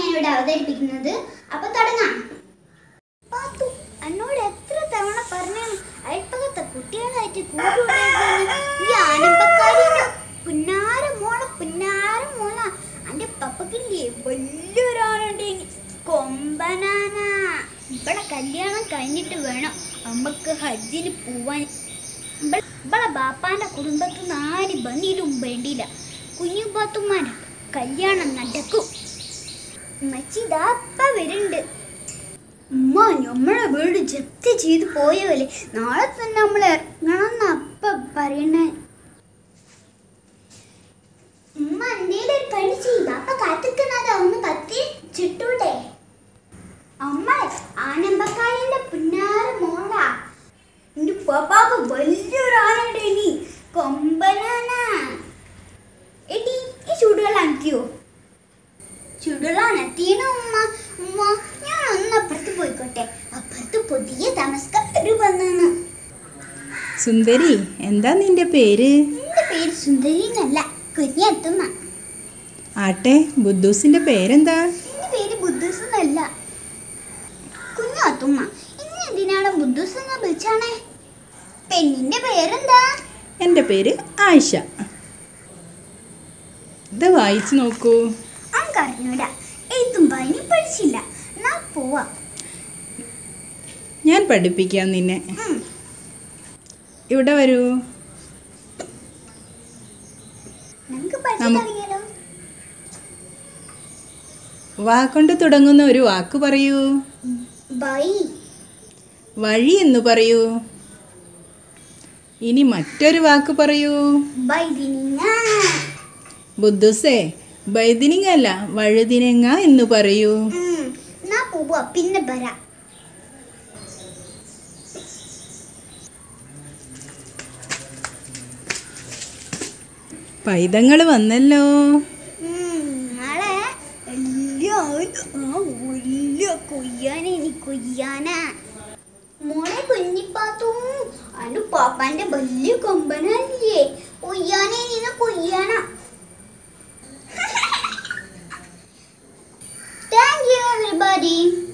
ഞാനിവിടെ അവതരിപ്പിക്കുന്നത് അപ്പൊ തുടങ്ങാം പാത്തു എന്നോട് എത്ര തവണ പറഞ്ഞു അയൽപ്പക്കത്തെ കുട്ടികളായിട്ട് കൂട്ടുകൊണ്ടിരിക്കുന്നു ഈ ആനപ്പക്കാരിന്റെ പുന്നാര മോള പുന്നാര മോള അന്റെ പപ്പക്കില്ലേ വലിയൊരാളുണ്ട് കൊമ്പനാന ഇവിടെ കല്യാണം കഴിഞ്ഞിട്ട് വേണം അമ്മക്ക് ഹജ്ജിന് പോവാൻ ഇവ- ഇവളെ ബാപ്പാന്റെ കുടുംബത്തിൽ നിന്ന് ആരും ബന്ധിയിലും വേണ്ടിയില്ല കുഞ്ഞു പാത്തുമാന കല്യാണം നടക്കും മച്ചിതാപ്പ വരുന്നുണ്ട് ഉമ്മ നമ്മളെ വീട് ജപ്തി ചെയ്ത് പോയവല്ലേ നാളെ തന്നെ നമ്മൾ ഇറങ്ങണം അപ്പ പറയണേ ഉമ്മ എന്തേലും ഒരു പണി ചെയ്ത അപ്പ കാത്തിക്കുന്നത് ഒന്ന് കത്തി ചിട്ടൂടെ അമ്മ ആനമ്പക്കാലിന്റെ പുന്നാര മോളാ എന്റെ പപ്പാക്ക് വലിയൊരാളുണ്ട് ഇനി കൊമ്പനാന എടി ഈ ചൂടുകൾ അനക്കിയോ ചുടുകളാണെത്തിയ ഉമ്മ ഉമ്മ ഞാൻ ഒന്ന് അപ്പുറത്ത് പോയിക്കോട്ടെ അപ്പുറത്ത് പുതിയ താമസക്കാർ വന്നു സുന്ദരി എന്താ നിന്റെ പേര് എന്റെ പേര് സുന്ദരി എന്നല്ല കുഞ്ഞത്തുമ്മ ആട്ടെ ബുദ്ധൂസിന്റെ പേരെന്താ എന്റെ പേര് ബുദ്ധൂസ് എന്നല്ല കുഞ്ഞത്തുമ്മ ഇന്ന് എന്തിനാണ് ബുദ്ധൂസ് എന്ന് വിളിച്ചാണേ പെണ്ണിന്റെ പേരെന്താ എൻ്റെ പേര് ആയിഷ ഇത് വായിച്ചു നോക്കൂ അങ്കറിഞ്ഞൂടാ എഴുത്തും പനി പഠിച്ചില്ല എന്നാ പോവാ ഞാൻ പഠിപ്പിക്കാം നിന്നെ ഉം. ഇവിടെ വരൂ നമുക്ക് പഠിച്ചു നമു- തുടങ്ങിയാലോ വാ കൊണ്ട് തുടങ്ങുന്ന ഒരു വാക്ക് പറയൂ ബൈ വഴി എന്ന് പറയൂ ഇനി മറ്റൊരു വാക്ക് പറയൂ ബൈ ദിനിങ്ങ ബുദ്ധുസേ വൈദിനിങ് അല്ല വഴുതിനങ്ങ എന്ന് പറയൂ ഉം. എന്നാ പോവാ പിന്നെ വരാം പൈതങ്ങൾ വന്നല്ലോ ഉം, നാളെ എല്ലാവരും ആ വലിയ കൊയ്യാന ഇനി കൊയ്യാന മോളെ കുഞ്ഞിപ്പാത്തു അനു പാപ്പാന്റെ വലിയ കൊമ്പനല്ലേ കൊയ്യാനെ നിന്ന് കൊയ്യാന താങ്ക് യു എവരിബഡി